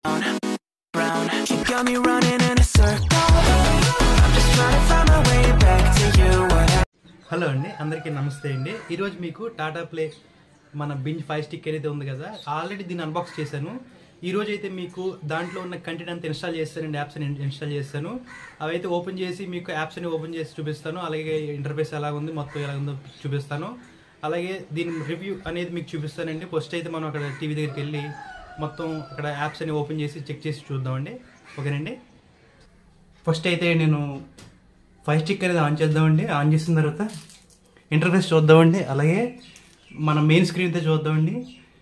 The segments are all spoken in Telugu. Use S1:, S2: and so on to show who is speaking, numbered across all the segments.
S1: Brown, you got me running in a circle. I'm just trying to find my way back to you. What happened?
S2: Hello అండి అందరికీ నమస్తే అండి ఈరోజు మీకు టాటా ప్లే మన బింజ్ ఫైవ్ స్టిక్ ఏదైతే ఉంది కదా ఆల్రెడీ దీన్ని అన్బాక్స్ చేశాను ఈ రోజు అయితే మీకు దాంట్లో ఉన్న కంటెంట్ అంతా ఇన్స్టాల్ చేస్తానండి యాప్స్ అని ఇన్స్టాల్ చేస్తాను అవైతే ఓపెన్ చేసి మీకు యాప్స్ అని ఓపెన్ చేసి చూపిస్తాను అలాగే ఇంటర్ఫేస్ ఎలా ఉంది మొత్తం ఎలా ఉందో చూపిస్తాను అలాగే దీని రివ్యూ అనేది మీకు చూపిస్తానండి ఫస్ట్ అయితే మనం అక్కడ టీవీ దగ్గరికి వెళ్ళి మొత్తం అక్కడ యాప్స్ అని ఓపెన్ చేసి చెక్ చేసి చూద్దామండి ఓకేనండి ఫస్ట్ అయితే నేను ఫైవ్ స్టిక్ అనేది ఆన్ చేద్దామండి ఆన్ చేసిన తర్వాత ఇంటర్ఫేస్ చూద్దామండి అలాగే మన మెయిన్ స్క్రీన్ అయితే చూద్దామండి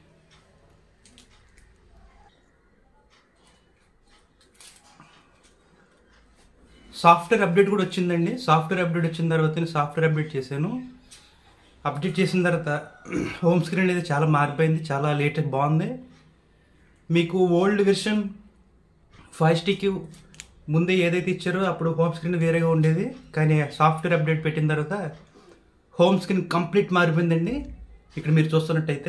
S2: సాఫ్ట్వేర్ అప్డేట్ కూడా వచ్చిందండి సాఫ్ట్వేర్ అప్డేట్ వచ్చిన తర్వాత నేను సాఫ్ట్వేర్ అప్డేట్ చేశాను అప్డేట్ చేసిన తర్వాత హోమ్ స్క్రీన్ అనేది చాలా మారిపోయింది చాలా లేటెస్ట్ బాగుంది మీకు ఓల్డ్ వెర్షన్ ఫైవ్ స్టిక్ ముందే ఏదైతే ఇచ్చారో అప్పుడు హోమ్ స్క్రీన్ వేరేగా ఉండేది కానీ సాఫ్ట్వేర్ అప్డేట్ పెట్టిన తర్వాత హోమ్ స్క్రీన్ కంప్లీట్ మారిపోయిందండి ఇక్కడ మీరు చూస్తున్నట్టయితే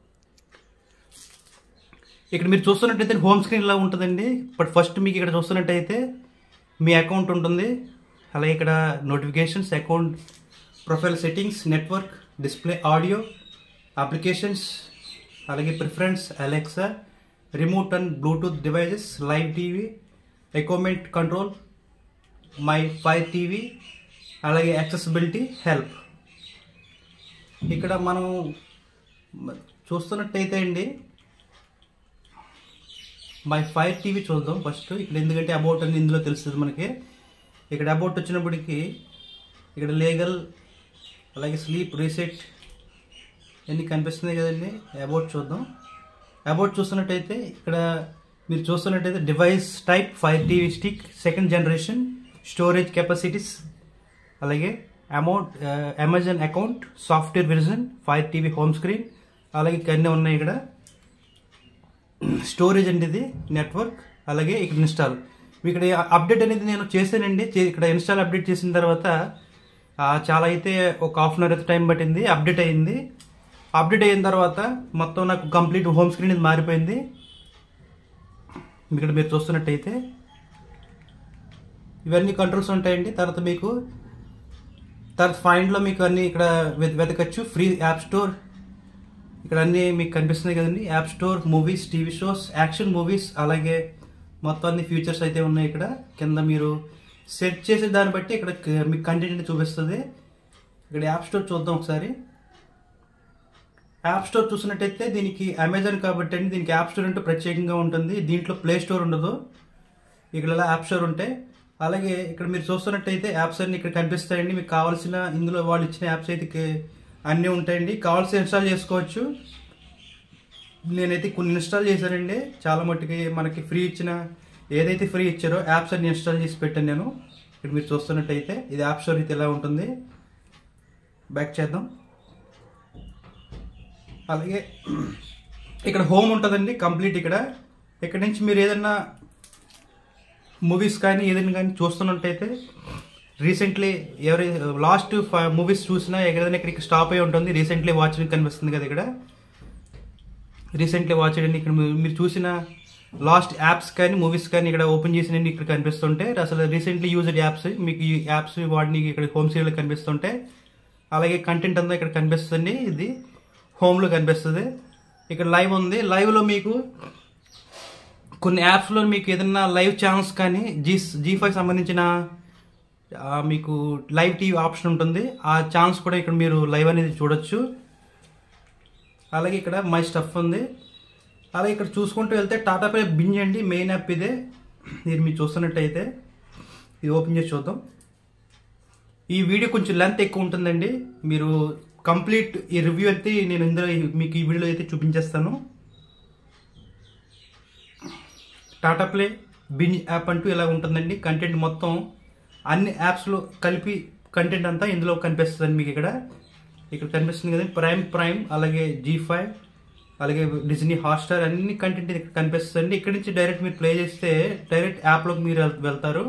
S2: ఇక్కడ మీరు చూస్తున్నట్టయితే హోమ్ స్క్రీన్ ఇలా ఉంటుందండి బట్ ఫస్ట్ మీకు ఇక్కడ చూస్తున్నట్టయితే మీ అకౌంట్ ఉంటుంది అలాగే ఇక్కడ notifications account profile settings network display audio applications అలాగే preference Alexa remote and Bluetooth devices live TV equipment control my fire TV అలాగే యాక్సెసిబిలిటీ హెల్ప్ ఇక్కడ మనం చూస్తున్నట్టయితే అండి మై ఫైర్ టీవీ చూద్దాం ఫస్ట్ ఇక్కడ ఎందుకంటే అబౌట్ అని ఇందులో తెలుస్తుంది మనకి ఇక్కడ అబౌట్ వచ్చినప్పటికి ఇక్కడ లీగల్ అలాగే స్లీప్ రీసెట్ అన్నీ కనిపిస్తున్నాయి కదండి అబౌట్ చూద్దాం అబౌట్ చూస్తున్నట్టయితే ఇక్కడ మీరు చూస్తున్నట్టయితే device type fire TV stick second generation storage capacities అలాగే amount Amazon account software version fire TV home screen అలాగే ఇక్కడ అన్నీ ఉన్నాయి ఇక్కడ స్టోరేజ్ అండి ఇది నెట్వర్క్ అలాగే ఇక్కడ ఇన్స్టాల్ ఇక్కడ అప్డేట్ అనేది నేను చేశానండి చే- ఇక్కడ ఇన్స్టాల్ అప్డేట్ చేసిన తర్వాత ఆ, చాలా అయితే ఒక హాఫ్ అన్ అవర్ అయితే టైం పట్టింది అప్డేట్ అయింది అప్డేట్ అయిన తర్వాత మొత్తం నాకు కంప్లీట్ హోమ్ స్క్రీన్ ఇది మారిపోయింది ఇక్కడ మీరు చూస్తున్నట్టయితే ఇవన్నీ కంట్రోల్స్ ఉంటాయండి తర్వాత మీకు తర్వాత ఫైండ్లో మీకు అన్ని ఇక్కడ వెత- వెతకచ్చు ఫ్రీ యాప్ స్టోర్ ఇక్కడ అన్ని మీకు కనిపిస్తున్నాయి కదండి app store movies TV shows action movies అలాగే మొత్తం అన్ని ఫీచర్స్ అయితే ఉన్నాయి ఇక్కడ కింద మీరు సెట్ చేసే దాన్ని బట్టి ఇక్కడ క- మీకు కంటెంట్ చూపిస్తుంది ఇక్కడ యాప్ స్టోర్ చూద్దాం ఒకసారి యాప్ స్టోర్ చూసినట్టయితే దీనికి అమెజాన్ కాబట్టి అండి దీనికి యాప్ స్టోర్ అంటూ ప్రత్యేకంగా ఉంటుంది దీంట్లో ప్లే స్టోర్ ఉండదు ఇక్కడ ఇలా యాప్ స్టోర్ ఉంటాయి అలాగే ఇక్కడ మీరు చూస్తున్నట్టయితే యాప్స్ అన్ని ఇక్కడ కనిపిస్తాయండి మీకు కావాల్సిన ఇందులో వాళ్ళు ఇచ్చిన యాప్స్ అయితే కే- అన్నీ ఉంటాయండి కావాల్సిన ఇన్స్టాల్ చేసుకోవచ్చు నేనైతే కొన్ని ఇన్స్టాల్ చేశానండి చాలా మట్టుకి మనకి ఫ్రీ ఇచ్చిన ఏదైతే ఫ్రీ ఇచ్చారో యాప్స్ అన్ని ఇన్స్టాల్ చేసి పెట్టాను నేను ఇక్కడ మీరు చూస్తున్నట్టయితే ఇది యాప్ స్టోర్ అయితే ఇలా ఉంటుంది బ్యాక్ చేద్దాం అలాగే ఇక్కడ హోమ్ ఉంటుందండి కంప్లీట్ ఇక్కడ ఇక్కడ నుంచి మీరు ఏదన్నా మూవీస్ కానీ ఏదైనా కానీ చూస్తున్నట్టయితే రీసెంట్లీ ఎవరి లాస్ట్ మూవీస్ చూసినా ఎక్కడైనా ఇక్కడికి స్టాప్ అయి ఉంటుంది రీసెంట్లీ వాచ్ కనిపిస్తుంది కదా ఇక్కడ రీసెంట్లీ వాచ్ అండి ఇక్కడ మీరు- మీరు చూసిన లాస్ట్ యాప్స్ కానీ మూవీస్ కానీ ఇక్కడ ఓపెన్ చేసిన ఇక్కడ కనిపిస్తుంటే అసలు రీసెంట్లీ యూజ్డ్ యాప్స్ మీకు ఈ యాప్స్ వాడిని ఇక్కడ హోమ్ సీరియల్ కనిపిస్తుంటే అలాగే కంటెంట్ అంతా ఇక్కడ కనిపిస్తుంది ఇది హోమ్లో కనిపిస్తుంది ఇక్కడ లైవ్ ఉంది లైవ్లో మీకు కొన్ని యాప్స్లో మీకు ఏదైనా లైవ్ ఛానల్స్ కానీ జీ జీ ఫైవ్ సంబంధించిన ఆ, మీకు లైవ్ టీవీ ఆప్షన్ ఉంటుంది ఆ ఛానల్స్ కూడా ఇక్కడ మీరు లైవ్ అనేది చూడొచ్చు అలాగే ఇక్కడ మై స్టఫ్ ఉంది అలాగే ఇక్కడ చూసుకుంటూ వెళ్తే టాటా పే బింజ్ అండి మెయిన్ యాప్ ఇదే మీరు మీరు చూస్తున్నట్టయితే ఇది ఓపెన్ చేసి చూద్దాం ఈ వీడియో కొంచెం లెంత్ ఎక్కువ ఉంటుందండి మీరు కంప్లీట్ ఈ రివ్యూ అయితే నేను ఇందులో మీకు ఈ వీడియోలో అయితే చూపించేస్తాను టాటా ప్లే బింజ్ యాప్ అంటూ ఇలా ఉంటుందండి కంటెంట్ మొత్తం అన్ని యాప్స్లో కలిపి కంటెంట్ అంతా ఇందులో కనిపిస్తుంది మీకు ఇక్కడ ఇక్కడ కనిపిస్తుంది కదా ప్రైమ్ ప్రైమ్ అలాగే జీ ఫైవ్ అలాగే డిజ్నీ హాట్స్టార్ అన్ని కంటెంట్ ఇక్కడ కనిపిస్తుంది ఇక్కడ నుంచి డైరెక్ట్ మీరు ప్లే చేస్తే డైరెక్ట్ యాప్లోకి మీరు వెళ్- వెళ్తారు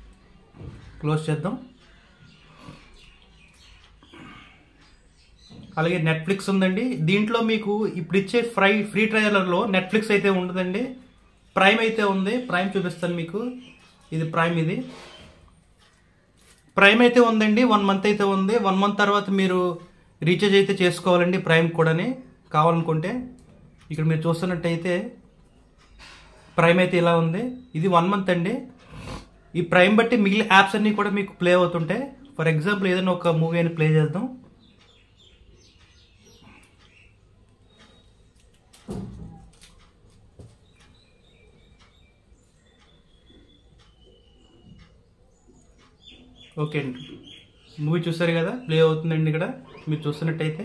S2: క్లోజ్ చేద్దాం అలాగే నెట్ఫ్లిక్స్ ఉందండి దీంట్లో మీకు ఇప్పుడు ఇచ్చే ఫ్రై ఫ్రీ ట్రయలర్లో నెట్ఫ్లిక్స్ అయితే ఉండదండి ప్రైమ్ అయితే ఉంది ప్రైమ్ చూపిస్తాను మీకు ఇది ప్రైమ్ ఇది ప్రైమ్ అయితే ఉందండి వన్ మంత్ అయితే ఉంది వన్ మంత్ తర్వాత మీరు రీఛార్జ్ అయితే చేసుకోవాలండి ప్రైమ్ కూడాని కావాలనుకుంటే ఇక్కడ మీరు చూస్తున్నట్టయితే ప్రైమ్ అయితే ఇలా ఉంది ఇది వన్ మంత్ అండి ఈ ప్రైమ్ బట్టి మిగిలిన యాప్స్ అన్నీ కూడా మీకు ప్లే అవుతుంటాయి ఫర్ ఎగ్జాంపుల్ ఏదైనా ఒక మూవీ అని ప్లే చేద్దాం ఓకే అండి మూవీ చూసారు కదా ప్లే అవుతుందండి ఇక్కడ మీరు చూస్తున్నట్టయితే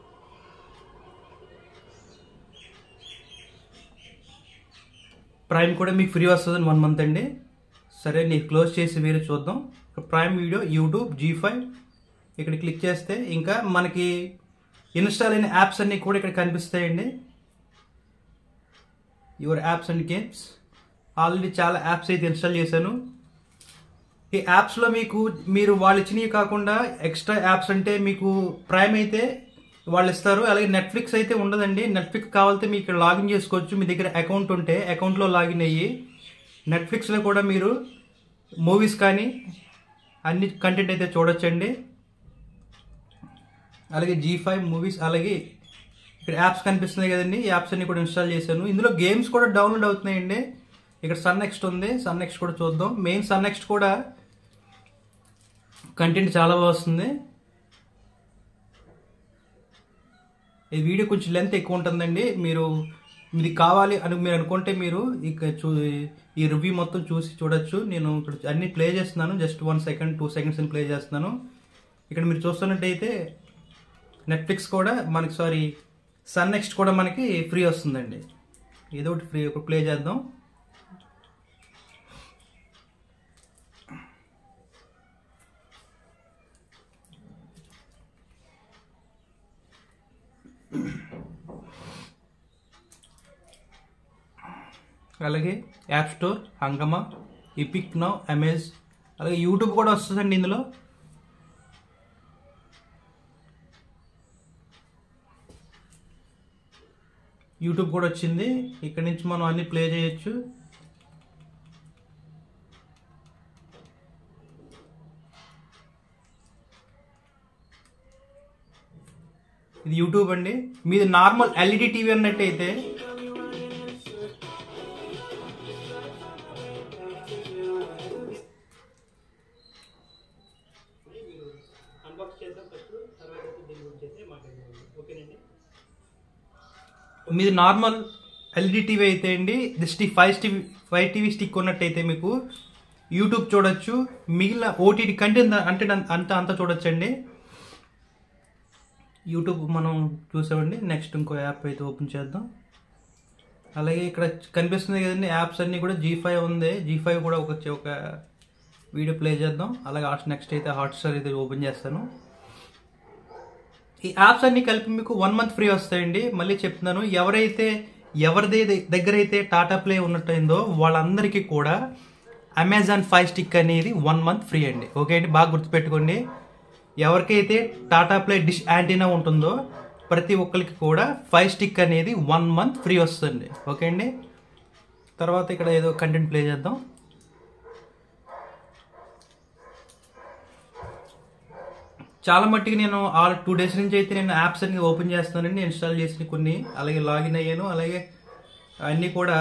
S2: ప్రైమ్ కూడా మీకు ఫ్రీ వస్తుంది వన్ మంత్ అండి సరే నేను క్లోజ్ చేసి వేరే చూద్దాం Prime video YouTube Zee five ఇక్కడ క్లిక్ చేస్తే ఇంకా మనకి ఇన్స్టాల్ అయిన యాప్స్ అన్నీ కూడా ఇక్కడ కనిపిస్తాయండి your apps and games already చాలా యాప్స్ అయితే ఇన్స్టాల్ చేశాను ఈ యాప్స్లో మీకు మీరు వాళ్ళు ఇచ్చినవి కాకుండా ఎక్స్ట్రా యాప్స్ అంటే మీకు ప్రైమ్ అయితే వాళ్ళు ఇస్తారు అలాగే నెట్ఫ్లిక్స్ అయితే ఉండదండి నెట్ఫ్లిక్స్ కావాలంటే మీకు ఇక్కడ లాగిన్ చేసుకోవచ్చు మీ దగ్గర అకౌంట్ ఉంటే అకౌంట్లో లాగిన్ అయ్యి నెట్ఫ్లిక్స్లో కూడా మీరు మూవీస్ కానీ అన్ని కంటెంట్ అయితే చూడొచ్చండి అలాగే జీ ఫైవ్ మూవీస్ అలాగే ఇక్కడ యాప్స్ కనిపిస్తున్నాయి కదండి ఈ యాప్స్ అన్ని కూడా ఇన్స్టాల్ చేశాను ఇందులో గేమ్స్ కూడా డౌన్లోడ్ అవుతున్నాయండి ఇక్కడ సన్ నెక్స్ట్ ఉంది సన్ నెక్స్ట్ కూడా చూద్దాం మెయిన్ సన్ నెక్స్ట్ కూడా కంటెంట్ చాలా బాగా వస్తుంది ఈ వీడియో కొంచెం లెంత్ ఎక్కువ ఉంటుందండి మీరు ఇది కావాలి అని మీరు అనుకుంటే మీరు ఇక చూ ఈ రివ్యూ మొత్తం చూసి చూడొచ్చు నేను ఇక్కడ అన్ని ప్లే చేస్తున్నాను just one second two seconds అని ప్లే చేస్తున్నాను ఇక్కడ మీరు చూస్తున్నట్టయితే నెట్ఫ్లిక్స్ కూడా మనకి సారీ సన్ నెక్స్ట్ కూడా మనకి ఫ్రీ వస్తుందండి ఏదో ఒకటి ఫ్రీ ఒక ప్లే చేద్దాం అలాగే app store Hungama epic now అమెజ్ అలాగే యూట్యూబ్ కూడా వస్తుందండి ఇందులో యూట్యూబ్ కూడా వచ్చింది ఇక్కడ నుంచి మనం అన్ని ప్లే చేయొచ్చు ఇది యూట్యూబ్ అండి మీది నార్మల్ ఎల్ఈడి టీవీ అన్నట్టయితే మీది నార్మల్ ఎల్ఈడి టీవీ అయితే అండి జస్ట్ ఈ five TV five TV stick ఉన్నట్టయితే మీకు యూట్యూబ్ చూడొచ్చు మిగిలిన ఓటీటీ కంటెంట్ అంటే అంత అంత చూడొచ్చండి యూట్యూబ్ మనం చూసామండి నెక్స్ట్ ఇంకో యాప్ అయితే ఓపెన్ చేద్దాం అలాగే ఇక్కడ కనిపిస్తుంది కదండి యాప్స్ అన్నీ కూడా జీ ఫైవ్ ఉంది జీ ఫైవ్ కూడా ఒక ఒక వీడియో ప్లే చేద్దాం అలాగే నెక్స్ట్ అయితే హాట్స్టార్ అయితే ఓపెన్ చేస్తాను ఈ యాప్స్ అన్ని కలిపి మీకు వన్ మంత్ ఫ్రీ వస్తాయండి మళ్ళీ చెప్తున్నాను ఎవరైతే ఎవరిది దగ్గర అయితే టాటా ప్లే ఉన్నట్టయిందో వాళ్ళందరికీ కూడా అమెజాన్ ఫైవ్ స్టిక్ అనేది వన్ మంత్ ఫ్రీ అండి ఓకే అండి బాగా గుర్తుపెట్టుకోండి ఎవరికైతే టాటా ప్లే డిష్ యాంటీనా ఉంటుందో ప్రతి ఒక్కరికి కూడా ఫైవ్ స్టిక్ అనేది వన్ మంత్ ఫ్రీ వస్తుంది ఓకే అండి తర్వాత ఇక్కడ ఏదో కంటెంట్ ప్లే చేద్దాం చాలా మట్టికి నేను ఆ టూ డేస్ నుంచి అయితే నేను యాప్స్ అన్ని ఓపెన్ చేస్తున్నానండి ఇన్స్టాల్ చేసిన కొన్ని అలాగే లాగిన్ అయ్యాను అలాగే అన్నీ కూడా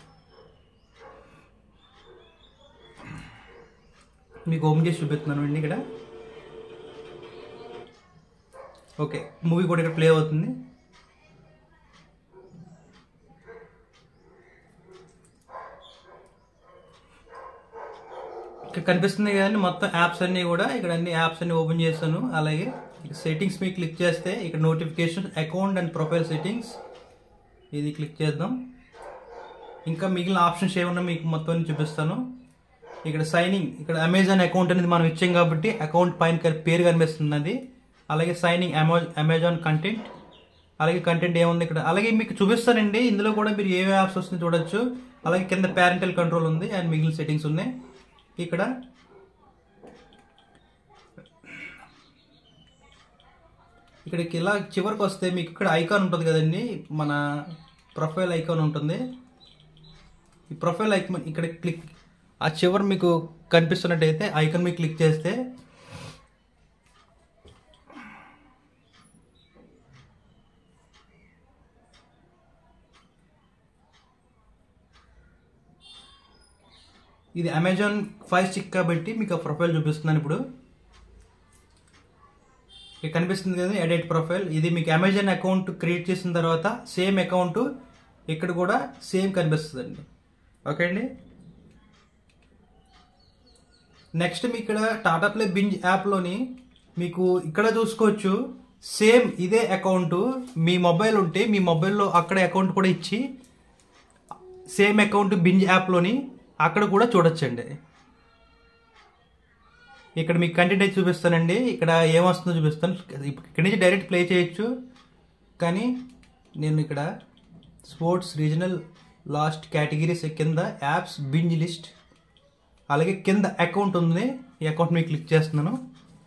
S2: మీకు ఓపెన్ చేసి చూపిస్తున్నాను అండి ఇక్కడ ఓకే మూవీ కూడా ఇక్కడ ప్లే అవుతుంది ఇక్కడ కనిపిస్తుంది కదండి మొత్తం యాప్స్ అన్నీ కూడా ఇక్కడ అన్ని యాప్స్ అన్ని ఓపెన్ చేశాను అలాగే ఇక్కడ సెట్టింగ్స్ మీద క్లిక్ చేస్తే ఇక్కడ notification account and profile settings ఇది క్లిక్ చేద్దాం ఇంకా మిగిలిన ఆప్షన్స్ ఏమన్నా మీకు మొత్తం చూపిస్తాను ఇక్కడ సైనింగ్ ఇక్కడ అమెజాన్ అకౌంట్ అనేది మనం ఇచ్చాం కాబట్టి అకౌంట్ పైన కని- పేరు కనిపిస్తున్నది అలాగే సైనింగ్ అమా అమెజాన్ కంటెంట్ అలాగే కంటెంట్ ఏముంది ఇక్కడ అలాగే మీకు చూపిస్తానండి ఇందులో కూడా మీరు ఏ యాప్స్ వస్తుంది చూడొచ్చు అలాగే కింద పేరెంటల్ కంట్రోల్ ఉంది అండ్ మిగిలిన సెట్టింగ్స్ ఉన్నాయి ఇక్కడ ఇక్కడికి ఇలా చివరికి వస్తే మీకు ఇక్కడ ఐకాన్ ఉంటుంది కదండి మన ప్రొఫైల్ ఐకాన్ ఉంటుంది ఈ ప్రొఫైల్ ఐకాన్ ఇక్కడ క్లిక్ ఆ చివరి మీకు కనిపిస్తున్నట్టయితే ఐకాన్ మీద క్లిక్ చేస్తే ఇది అమెజాన్ ఫైవ్ స్టిక్ కాబట్టి మీకు ఆ ప్రొఫైల్ చూపిస్తున్నాను ఇప్పుడు ఇక్కడ కనిపిస్తుంది కదా ఎడిట్ ప్రొఫైల్ ఇది మీకు అమెజాన్ అకౌంట్ క్రియేట్ చేసిన తర్వాత సేమ్ అకౌంట్ ఇక్కడ కూడా సేమ్ కనిపిస్తుందండి ఓకే అండి నెక్స్ట్ మీ ఇక్కడ టాటా ప్లే బింజ్ యాప్లోని మీకు ఇక్కడ చూసుకోవచ్చు సేమ్ ఇదే అకౌంట్ మీ మొబైల్ ఉంటే మీ మొబైల్లో అక్కడ అకౌంట్ కూడా ఇచ్చి సేమ్ అకౌంట్ బింజ్ యాప్లోని అక్కడ కూడా చూడొచ్చండి ఇక్కడ మీకు కంటెంట్ అయితే చూపిస్తానండి ఇక్కడ ఏమొస్తుందో చూపిస్తాను ఇక్కడి నుంచి డైరెక్ట్ ప్లే చేయొచ్చు కానీ నేను ఇక్కడ స్పోర్ట్స్ రీజనల్ లాస్ట్ కేటగిరీస్ కింద యాప్స్ బింజ్ లిస్ట్ అలాగే కింద అకౌంట్ ఉంది ఈ అకౌంట్ మీకు క్లిక్ చేస్తున్నాను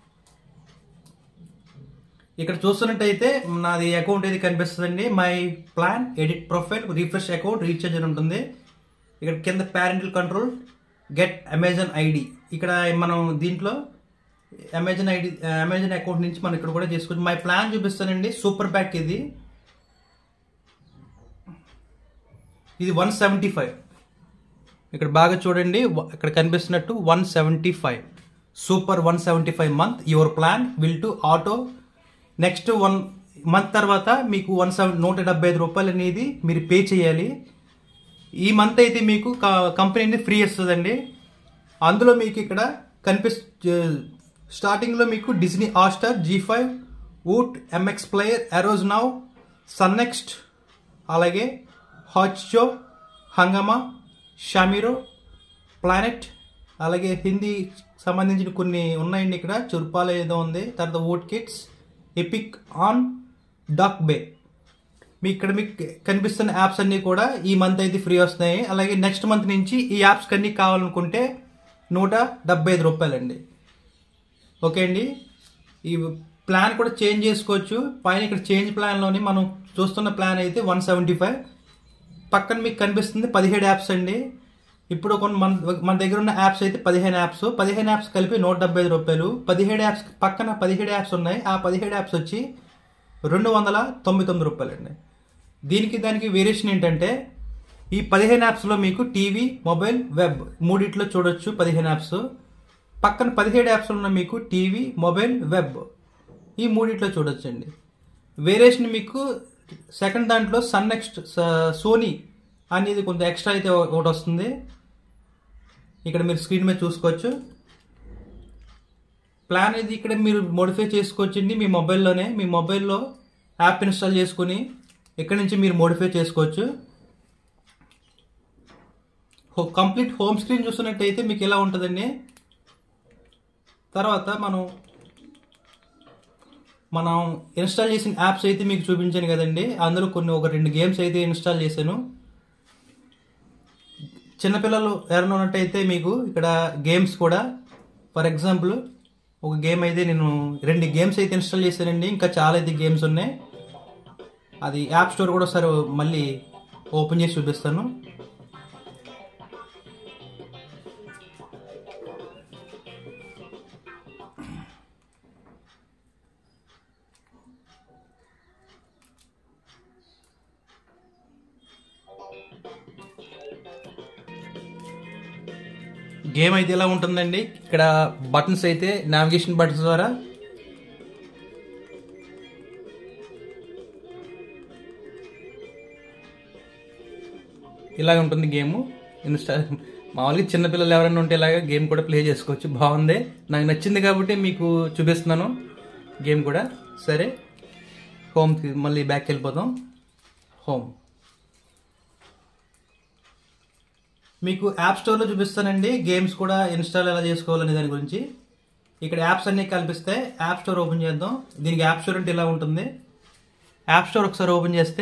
S2: ఇక్కడ చూస్తున్నట్టయితే నాది అకౌంట్ ఏది కనిపిస్తుందండి my plan edit profile refresh account recharge అని ఉంటుంది ఇక్కడ కింద parental control get Amazon ID ఇక్కడ మనం దీంట్లో అమెజాన్ ఐడి అమెజాన్ అకౌంట్ నుంచి మనం ఇక్కడ కూడా చేసుకోవచ్చు మై ప్లాన్ చూపిస్తానండి సూపర్ బ్యాక్ ఇది ఇది వన్ సెవెంటీ ఫైవ్ ఇక్కడ బాగా చూడండి వ- ఇక్కడ కనిపిస్తున్నట్టు one seventy five super one seventy five month your plan will to auto next one month తర్వాత మీకు వన్ సెవెన్ నూట డెబ్బై ఐదు రూపాయలు అనేది మీరు పే చేయాలి ఈ మంత్ అయితే మీకు క- కంపెనీ ఫ్రీ ఇస్తుందండి అందులో మీకు ఇక్కడ కనిపిస్ స్టార్టింగ్లో మీకు Disney Hotstar Zee five Voot MX player Eros now Sun next అలాగే hot show Hungama Shemaroo planet అలాగే హిందీ సంబంధించిన కొన్ని ఉన్నాయండి ఇక్కడ చుర్పాల ఏదో ఉంది తర్వాత Voot kids epic on Docubay మీ ఇక్కడ మీకు కనిపిస్తున్న యాప్స్ అన్నీ కూడా ఈ మంత్ అయితే ఫ్రీ వస్తున్నాయి అలాగే నెక్స్ట్ మంత్ నుంచి ఈ యాప్స్ అన్నీ కావాలనుకుంటే నూట డెబ్బై ఐదు రూపాయలండి ఓకే అండి ఈ ప్లాన్ కూడా చేంజ్ చేసుకోవచ్చు పైన ఇక్కడ చేంజ్ ప్లాన్లోని మనం చూస్తున్న ప్లాన్ అయితే వన్ సెవెంటీ ఫైవ్ పక్కన మీకు కనిపిస్తుంది పదిహేడు యాప్స్ అండి ఇప్పుడు కొన్ని మన మన దగ్గర ఉన్న యాప్స్ అయితే పదిహేను యాప్స్ పదిహేను యాప్స్ కలిపి నూట డెబ్బై ఐదు రూపాయలు పదిహేడు యాప్స్ పక్కన పదిహేడు యాప్స్ ఉన్నాయి ఆ పదిహేడు యాప్స్ వచ్చి రెండు వందల తొంభై తొమ్మిది రూపాయలు అండి దీనికి దానికి వేరియేషన్ ఏంటంటే ఈ పదిహేను యాప్స్లో మీకు టీవీ మొబైల్ వెబ్ మూడిట్లో చూడొచ్చు పదిహేను యాప్స్ పక్కన పదిహేడు యాప్స్ ఉన్న మీకు టీవీ మొబైల్ వెబ్ ఈ మూడిట్లో చూడొచ్చండి వేరియేషన్ మీకు సెకండ్ దాంట్లో సన్ నెక్స్ట్ సోనీ అనేది కొంత ఎక్స్ట్రా అయితే ఒకటి వస్తుంది ఇక్కడ మీరు స్క్రీన్ మీద చూసుకోవచ్చు ప్లాన్ ఇది ఇక్కడ మీరు మోడిఫై చేసుకోవచ్చండి మీ మొబైల్లోనే మీ మొబైల్లో యాప్ ఇన్స్టాల్ చేసుకుని ఇక్కడ నుంచి మీరు మోడిఫై చేసుకోవచ్చు హో- కంప్లీట్ హోమ్ స్క్రీన్ చూస్తున్నట్టయితే మీకు ఎలా ఉంటుందండి తర్వాత మనం మనం ఇన్స్టాల్ చేసిన యాప్స్ అయితే మీకు చూపించాను కదండి అందులో కొన్ని ఒక రెండు గేమ్స్ అయితే ఇన్స్టాల్ చేశాను చిన్నపిల్లలు ఎవరైనా ఉన్నట్టయితే మీకు ఇక్కడ గేమ్స్ కూడా ఫర్ ఎగ్జాంపుల్ ఒక గేమ్ అయితే నేను రెండు గేమ్స్ అయితే ఇన్స్టాల్ చేశానండి ఇంకా చాలా అయితే గేమ్స్ ఉన్నాయి అది యాప్ స్టోర్ కూడా ఒకసారి మళ్ళీ ఓపెన్ చేసి చూపిస్తాను గేమ్ అయితే ఎలా ఉంటుందండి ఇక్కడ బటన్స్ అయితే నావిగేషన్ బటన్స్ ద్వారా ఇలాగ ఉంటుంది గేమ్ ఇన్స్టా మామూలుగా చిన్నపిల్లలు ఎవరైనా ఉంటే ఇలాగ గేమ్ కూడా ప్లే చేసుకోవచ్చు బాగుంది నాకు నచ్చింది కాబట్టి మీకు చూపిస్తున్నాను గేమ్ కూడా సరే హోమ్ మళ్ళీ బ్యాక్ వెళ్ళిపోతాం హోమ్ మీకు యాప్ స్టోర్లో చూపిస్తానండి గేమ్స్ కూడా ఇన్స్టాల్ ఎలా చేసుకోవాలనే దాని గురించి ఇక్కడ యాప్స్ అన్ని కల్పిస్తే యాప్ స్టోర్ ఓపెన్ చేద్దాం దీనికి యాప్ స్టోర్ అంటే ఇలా ఉంటుంది యాప్ స్టోర్ ఒకసారి ఓపెన్ చేస్తే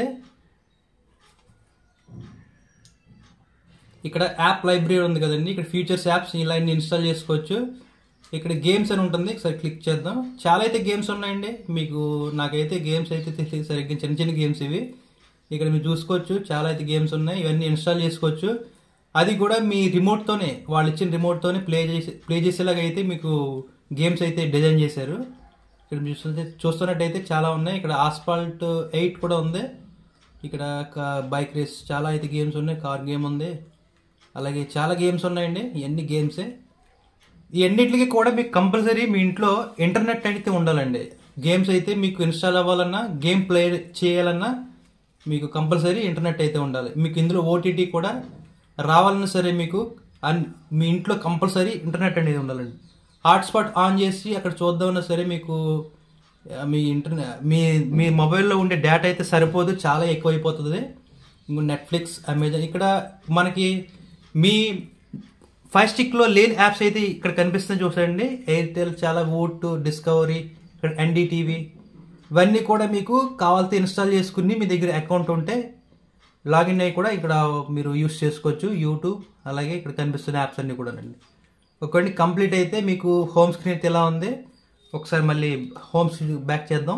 S2: ఇక్కడ యాప్ లైబ్రరీ ఉంది కదండి ఇక్కడ ఫీచర్స్ యాప్స్ ఇలా ఇన్స్టాల్ చేసుకోవచ్చు ఇక్కడ గేమ్స్ అని ఉంటుంది ఒకసారి క్లిక్ చేద్దాం చాలా అయితే గేమ్స్ ఉన్నాయండి మీకు నాకైతే గేమ్స్ అయితే తెలియదు సరిగ్గా చిన్న చిన్న గేమ్స్ ఇవి ఇక్కడ మీరు చూసుకోవచ్చు చాలా అయితే గేమ్స్ ఉన్నాయి ఇవన్నీ ఇన్స్టాల్ చేసుకోవచ్చు అది కూడా మీ రిమోట్తోనే వాళ్ళు ఇచ్చిన రిమోట్తోనే ప్లే చేసి ప్లే చేసేలాగా అయితే మీకు గేమ్స్ అయితే డిజైన్ చేశారు ఇక్కడ మీరు చూస్తే చూస్తున్నట్టయితే చాలా ఉన్నాయి ఇక్కడ ఆస్పాల్ట్ ఎయిట్ కూడా ఉంది ఇక్కడ బైక్ రేస్ చాలా అయితే గేమ్స్ ఉన్నాయి కార్ గేమ్ ఉంది అలాగే చాలా గేమ్స్ ఉన్నాయండి ఇవన్నీ గేమ్సే ఈ అన్నిటికి కూడా మీకు కంపల్సరీ మీ ఇంట్లో ఇంటర్నెట్ అయితే ఉండాలండి గేమ్స్ అయితే మీకు ఇన్స్టాల్ అవ్వాలన్నా గేమ్ ప్లే చేయాలన్నా మీకు కంపల్సరీ ఇంటర్నెట్ అయితే ఉండాలి మీకు ఇందులో ఓటీటీ కూడా రావాలన్నా సరే మీకు అన్- మీ ఇంట్లో కంపల్సరీ ఇంటర్నెట్ అనేది ఉండాలండి హాట్స్పాట్ ఆన్ చేసి అక్కడ చూద్దామన్నా సరే మీకు ఆ, మీ ఇంటర్నెట్ మీ మీ మొబైల్లో ఉండే డేటా అయితే సరిపోదు చాలా ఎక్కువ అయిపోతుంది ఇంకో నెట్ఫ్లిక్స్ అమెజాన్ ఇక్కడ మనకి మీ ఫైవ్ స్టిక్లో లేని యాప్స్ అయితే ఇక్కడ కనిపిస్తుంది చూసండి ఎయిర్టెల్ చాలా వూట్ డిస్కవరీ ఇక్కడ ఎన్డీటీవీ ఇవన్నీ కూడా మీకు కావాల్సి ఇన్స్టాల్ చేసుకుని మీ దగ్గర అకౌంట్ ఉంటే లాగిన్ అయ్యి కూడా ఇక్కడ మీరు యూస్ చేసుకోవచ్చు యూట్యూబ్ అలాగే ఇక్కడ కనిపిస్తున్న యాప్స్ అన్నీ కూడా అండి ఒకటి కంప్లీట్ అయితే మీకు హోమ్ స్క్రీన్ అయితే ఎలా ఉంది ఒకసారి మళ్ళీ హోమ్ బ్యాక్ చేద్దాం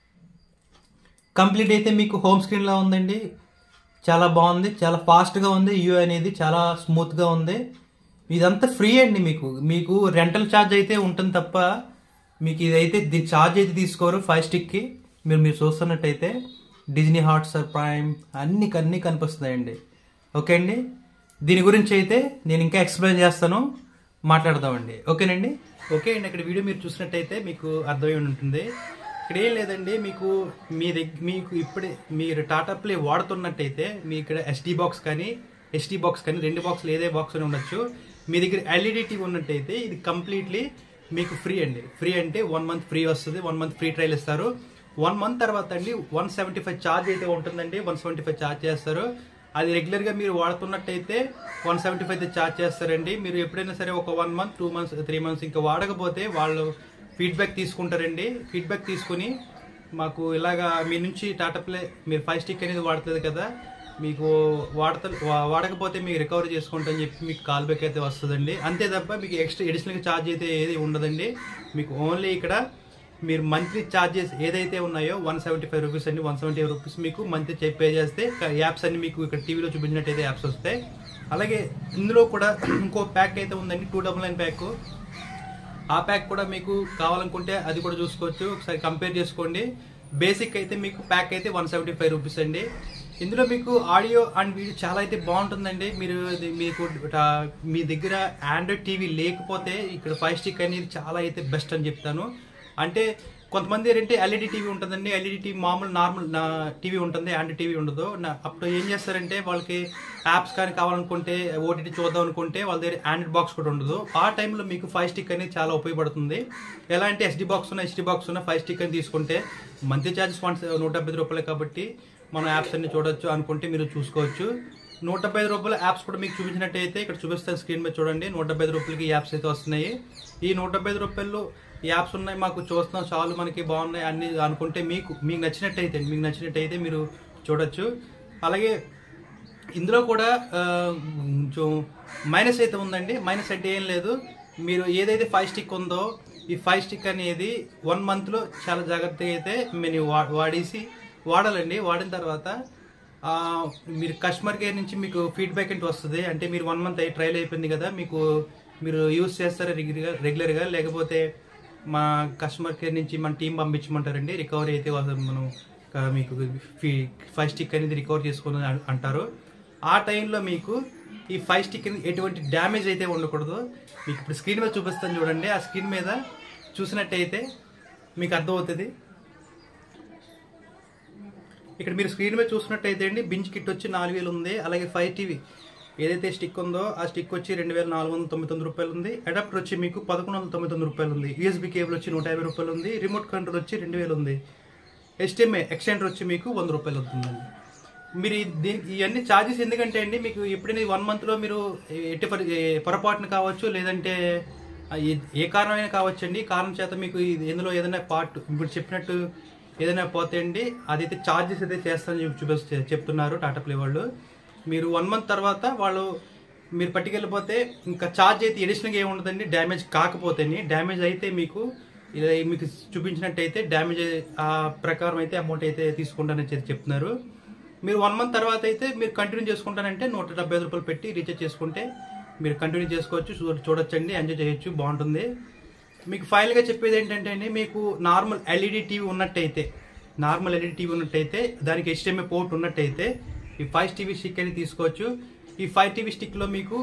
S2: కంప్లీట్ అయితే మీకు హోమ్ స్క్రీన్లా ఉందండి చాలా బాగుంది చాలా ఫాస్ట్గా ఉంది యూ అనేది చాలా స్మూత్గా ఉంది ఇదంతా ఫ్రీ అండి మీకు మీకు రెంటల్ ఛార్జ్ అయితే ఉంటుంది తప్ప మీకు ఇదైతే దీని ఛార్జ్ అయితే తీసుకోరు ఫైవ్ స్టిక్కి మీరు మీరు చూస్తున్నట్టయితే డిజ్నీ హాట్స్టార్ ప్రైమ్ అన్ని అన్నీ కనిపిస్తున్నాయండి ఓకే అండి దీని గురించి అయితే నేను ఇంకా ఎక్స్ప్లెయిన్ చేస్తాను మాట్లాడదామండి ఓకేనండి ఓకే అండి ఇక్కడ వీడియో మీరు చూసినట్టయితే మీకు అర్థమై ఉంటుంది ఇక్కడ ఏం లేదండి మీకు మీ దగ్గర మీకు ఇప్పుడే మీరు టాటా ప్లే వాడుతున్నట్టయితే మీ ఇక్కడ ఎస్డి బాక్స్ కానీ ఎస్డి బాక్స్ కానీ రెండు బాక్స్లు ఏదే బాక్స్ అని ఉండొచ్చు మీ దగ్గర ఎల్ఈడి టీవీ ఉన్నట్టయితే ఇది కంప్లీట్లీ మీకు ఫ్రీ అండి ఫ్రీ అంటే వన్ మంత్ ఫ్రీ వస్తుంది వన్ మంత్ ఫ్రీ ట్రయల్ ఇస్తారు వన్ మంత్ తర్వాత అండి వన్ సెవెంటీ ఫైవ్ ఛార్జ్ అయితే ఉంటుందండి వన్ సెవెంటీ ఫైవ్ ఛార్జ్ చేస్తారు అది రెగ్యులర్ గా మీరు వాడుతున్నట్టయితే వన్ సెవెంటీ ఫైవ్ ఛార్జ్ చేస్తారండి మీరు ఎప్పుడైనా సరే ఒక one month two months three months ఇంకా వాడకపోతే వాళ్ళు ఫీడ్బ్యాక్ తీసుకుంటారండి ఫీడ్బ్యాక్ తీసుకుని మాకు ఇలాగా మీ నుంచి టాటా ప్లే మీరు ఫైవ్ స్టిక్ అనేది వాడుతుంది కదా మీకు వాడత వా- వాడకపోతే మీకు రికవరీ చేసుకుంటామని చెప్పి మీకు కాల్ బ్యాక్ అయితే వస్తుందండి అంతే తప్ప మీకు ఎక్స్ట్రా ఎడిషనల్గా ఛార్జ్ అయితే ఏది ఉండదండి మీకు ఓన్లీ ఇక్కడ మీరు మంత్లీ ఛార్జెస్ ఏదైతే ఉన్నాయో వన్ సెవెంటీ ఫైవ్ రూపీస్ అండి వన్ సెవెంటీ రూపీస్ మీకు మంత్లీ చెక్ పే చేస్తే యాప్స్ అన్ని మీకు ఇక్కడ టీవీలో చూపించినట్టయితే యాప్స్ వస్తాయి అలాగే ఇందులో కూడా ఇంకో ప్యాక్ అయితే ఉందండి టూ డబుల్ నైన్ ప్యాక్ ఆ ప్యాక్ కూడా మీకు కావాలనుకుంటే అది కూడా చూసుకోవచ్చు ఒకసారి కంపేర్ చేసుకోండి బేసిక్ అయితే మీకు ప్యాక్ అయితే వన్ సెవెంటీ ఫైవ్ రూపీస్ అండి ఇందులో మీకు ఆడియో అండ్ వీడియో చాలా అయితే బాగుంటుందండి మీరు ఇది మీకు ఆ, మీ దగ్గర ఆండ్రాయిడ్ టీవీ లేకపోతే ఇక్కడ ఫైవ్ స్టిక్ అనేది చాలా అయితే బెస్ట్ అని చెప్తాను అంటే కొంతమంది ఏంటంటే ఎల్ఈడి టీవీ ఉంటుందండి ఎల్ఈడి టీవీ మామూలు నార్మల్ నా టీవీ ఉంటుంది ఆండ్రాయిడ్ టీవీ ఉండదు నా- అప్పుడు ఏం చేస్తారంటే వాళ్ళకి యాప్స్ కానీ కావాలనుకుంటే ఓటీటీ చూద్దాం అనుకుంటే వాళ్ళ దగ్గర ఆండ్రాయిడ్ బాక్స్ కూడా ఉండదు ఆ టైంలో మీకు ఫైవ్ స్టిక్ అనేది చాలా ఉపయోగపడుతుంది ఎలా అంటే ఎస్డి బాక్స్ ఉన్న ఎస్డి బాక్స్ ఉన్న ఫైవ్ స్టిక్ అని తీసుకుంటే మంత్లీ ఛార్జెస్ వన్ నూట డెబ్బై ఐదు రూపాయలు కాబట్టి మనం యాప్స్ అన్ని చూడొచ్చు అనుకుంటే మీరు చూసుకోవచ్చు నూట డెబ్బై ఐదు రూపాయల యాప్స్ కూడా మీకు చూపించినట్టయితే ఇక్కడ చూపిస్తాను స్క్రీన్ మీద చూడండి నూట డెబ్బై ఐదు రూపాయలకి యాప్స్ అయితే వస్తున్నాయి ఈ నూట డెబ్బై ఐదు రూపాయలు యాప్స్ ఉన్నాయి మాకు చూస్తున్నాం చాలు మనకి బాగున్నాయి అన్ని అనుకుంటే మీకు మీకు నచ్చినట్టయితే మీకు నచ్చినట్టయితే మీరు చూడొచ్చు అలాగే ఇందులో కూడా ఆ, కొంచెం మైనస్ అయితే ఉందండి మైనస్ అంటే ఏం లేదు మీరు ఏదైతే ఫైవ్ స్టిక్ ఉందో ఈ ఫైవ్ స్టిక్ అనేది వన్ మంత్లో చాలా జాగ్రత్తగా అయితే మీరు వా- వాడేసి వాడాలండి వాడిన తర్వాత ఆ, మీరు కస్టమర్ కేర్ నుంచి మీకు ఫీడ్బ్యాక్ అంటే వస్తుంది అంటే మీరు వన్ మంత్ అయ్యి ట్రయల్ అయిపోయింది కదా మీకు మీరు యూస్ చేస్తారా రెగ్యులర్గా రెగ్యులర్గా లేకపోతే మా కస్టమర్ కేర్ నుంచి మన టీం పంపించమంటారండి రికవరీ అయితే వస్తుంది మనం ఆ, మీకు ఫీ ఫైవ్ స్టిక్ అనేది రికవర్ చేసుకుని అన్- అంటారు ఆ టైంలో మీకు ఈ ఫైవ్ స్టిక్ అనేది ఎటువంటి డ్యామేజ్ అయితే ఉండకూడదు మీకు ఇప్పుడు స్క్రీన్ మీద చూపిస్తాను చూడండి ఆ స్క్రీన్ మీద చూసినట్టయితే మీకు అర్థమవుతుంది ఇక్కడ మీరు స్క్రీన్ మీద చూసినట్టయితే అండి బించ్ కిట్ వచ్చి నాలుగు వేలు ఉంది అలాగే ఫైవ్ టీవీ ఏదైతే స్టిక్ ఉందో ఆ స్టిక్ వచ్చి రెండు వేల నాలుగు వందల తొంభై తొమ్మిది రూపాయలు ఉంది అడాప్టర్ వచ్చి మీకు పదకొండు వందల తొంభై తొమ్మిది రూపాయలు ఉంది యూఎస్బీ కేబుల్ వచ్చి నూట యాభై రూపాయలు ఉంది రిమోట్ కంట్రోల్ వచ్చి రెండు వేలు ఉంది హెచ్డిఎంఐ ఎక్స్టెండర్ వచ్చి మీకు వంద రూపాయలు అవుతుందండి మీరు ఈ- దీని ఇవన్నీ ఛార్జెస్ ఎందుకంటే అండి మీకు ఎప్పుడైనా వన్ మంత్లో మీరు ఎట్టి పరి- ఏ పొరపాటున కావచ్చు లేదంటే ఆ, ఏ- ఏ కారణమైనా కావచ్చు అండి కారణం చేత మీకు ఇది ఎందులో ఏదైనా పార్ట్ ఇప్పుడు చెప్పినట్టు ఏదైనా పోతే అండి అదైతే ఛార్జెస్ అయితే చేస్తారని చెప్పి చూపిస్తే చెప్తున్నారు టాటా ప్లే వాళ్ళు మీరు వన్ మంత్ తర్వాత వాళ్ళు మీరు పట్టుకెళ్ళిపోతే ఇంకా ఛార్జ్ అయితే ఎడిషనల్గా ఏమి ఉండదండి డ్యామేజ్ కాకపోతేని డ్యామేజ్ అయితే మీకు ఇలా మీకు చూపించినట్టయితే డ్యామేజ్ ఆ ప్రకారం అయితే అమౌంట్ అయితే తీసుకుంటానని చెప్పి చెప్తున్నారు మీరు వన్ మంత్ తర్వాత అయితే మీరు కంటిన్యూ చేసుకుంటానంటే నూట డెబ్బై ఐదు రూపాయలు పెట్టి రీఛార్జ్ చేసుకుంటే మీరు కంటిన్యూ చేసుకోవచ్చు చూ- చూడొచ్చండి ఎంజాయ్ చేయొచ్చు బాగుంటుంది మీకు ఫైనల్గా చెప్పేది ఏంటంటే అండి మీకు నార్మల్ ఎల్ఈడి టీవీ ఉన్నట్టయితే నార్మల్ ఎల్ఈడి టీవీ ఉన్నట్టయితే దానికి హెచ్డిఎంఐ పోర్ట్ ఉన్నట్టయితే ఈ ఫైవ్ టీవీ స్టిక్ అని తీసుకోవచ్చు ఈ ఫైవ్ టీవీ స్టిక్లో మీకు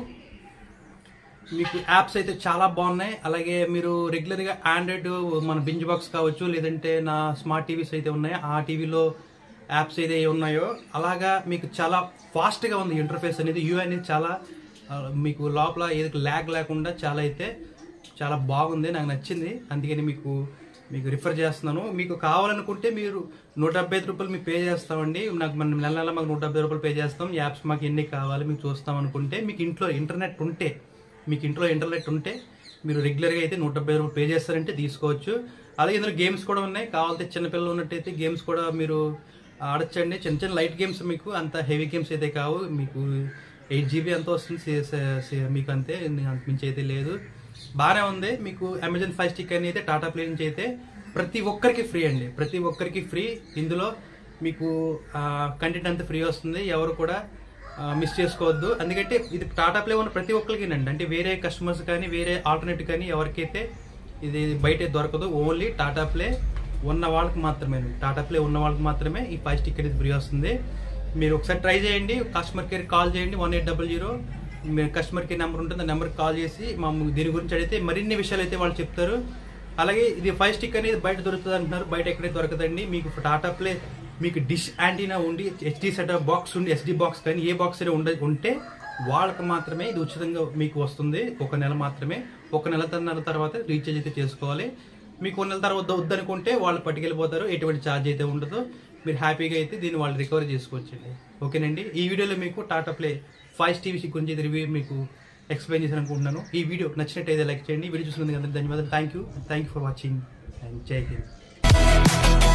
S2: మీకు యాప్స్ అయితే చాలా బాగున్నాయి అలాగే మీరు రెగ్యులర్గా ఆండ్రాయిడ్ మన బింజ్ బాక్స్ కావచ్చు లేదంటే నా స్మార్ట్ టీవీస్ అయితే ఉన్నాయో ఆ టీవీలో యాప్స్ అయితే ఏ ఉన్నాయో అలాగా మీకు చాలా ఫాస్ట్గా ఉంది ఇంటర్ఫేస్ అనేది యూ అనేది చాలా ఆ, మీకు లోపల ఏది ల్యాగ్ లేకుండా చాలా అయితే చాలా బాగుంది నాకు నచ్చింది అందుకని మీకు మీకు రిఫర్ చేస్తున్నాను మీకు కావాలనుకుంటే మీరు నూట డెబ్బై ఐదు రూపాయలు మీకు పే చేస్తామండి నాకు మన నెల నెల మాకు నూట డెబ్బై రూపాయలు పే చేస్తాం యాప్స్ మాకు ఎన్ని కావాలి మీకు చూస్తాం అనుకుంటే మీకు ఇంట్లో ఇంటర్నెట్ ఉంటే మీకు ఇంట్లో ఇంటర్నెట్ ఉంటే మీరు రెగ్యులర్గా అయితే నూట డెబ్బై రూపాయలు పే చేస్తారంటే తీసుకోవచ్చు అలాగే ఇందులో గేమ్స్ కూడా ఉన్నాయి కావాలంటే చిన్నపిల్లలు ఉన్నట్టయితే గేమ్స్ కూడా మీరు ఆడొచ్చండి చిన్న చిన్న లైట్ గేమ్స్ మీకు అంత హెవీ గేమ్స్ అయితే కావు మీకు ఎయిట్ జీబీ ఎంత వస్తుంది సి- సి- సి- మీకు అంతే అంత మించి అయితే లేదు బాగానే ఉంది మీకు అమెజాన్ ఫైవ్ స్టిక్ అని అయితే టాటా ప్లే నుంచి అయితే ప్రతి ఒక్కరికి ఫ్రీ అండి ప్రతి ఒక్కరికి ఫ్రీ ఇందులో మీకు కంటెంట్ అంతా ఫ్రీ వస్తుంది ఎవరు కూడా మిస్ చేసుకోవద్దు ఎందుకంటే ఇది టాటా ప్లే ఉన్న ప్రతి ఒక్కరికినండి అంటే వేరే కస్టమర్స్ కానీ వేరే ఆల్టర్నేట్ కానీ ఎవరికైతే ఇది బయట దొరకదు ఓన్లీ టాటా ప్లే ఉన్న వాళ్ళకి మాత్రమే టాటా ప్లే ఉన్న వాళ్ళకి మాత్రమే ఈ ఫైవ్ స్టిక్ అనేది ఫ్రీ వస్తుంది మీరు ఒకసారి ట్రై చేయండి కస్టమర్ కేర్ కాల్ చేయండి వన్ ఎయిట్ డబల్ జీరో మీరు కస్టమర్ కేర్ నెంబర్ ఉంటుంది ఆ నెంబర్కి కాల్ చేసి మా దీని గురించి అడిగితే మరిన్ని విషయాలు అయితే వాళ్ళు చెప్తారు అలాగే ఇది ఫైవ్ స్టిక్ అనేది బయట దొరుకుతుంది అంటున్నారు బయట ఎక్కడే దొరకదండి మీకు టాటా ప్లే మీకు డిష్ యాంటీనా ఉండి హెచ్డి సెటప్ బాక్స్ ఉండి ఎస్డి బాక్స్ కానీ ఏ బాక్స్ అయినా ఉండ ఉంటే వాళ్ళకి మాత్రమే ఇది ఉచితంగా మీకు వస్తుంది ఒక నెల మాత్రమే ఒక నెల నెల తర్వాత రీఛార్జ్ అయితే చేసుకోవాలి మీకు ఒక నెల తర్వాత వద్దనుకుంటే వాళ్ళు పట్టుకెళ్ళిపోతారు ఎటువంటి ఛార్జ్ అయితే ఉండదు మీరు హ్యాపీగా అయితే దీన్ని వాళ్ళు రికవర్ చేసుకోవచ్చండి ఓకేనండి ఈ వీడియోలో మీకు టాటా ప్లే ఫైవ్ టీవీ గురించి రివ్యూ మీకు ఎక్స్ప్లెయిన్ చేశాను అనుకుంటున్నాను ఈ వీడియో నచ్చినట్టయితే లైక్ చేయండి వీడియో చూసినందుకు అందరికీ ధన్యవాదాలు thank you thank you for watching and జై హింద్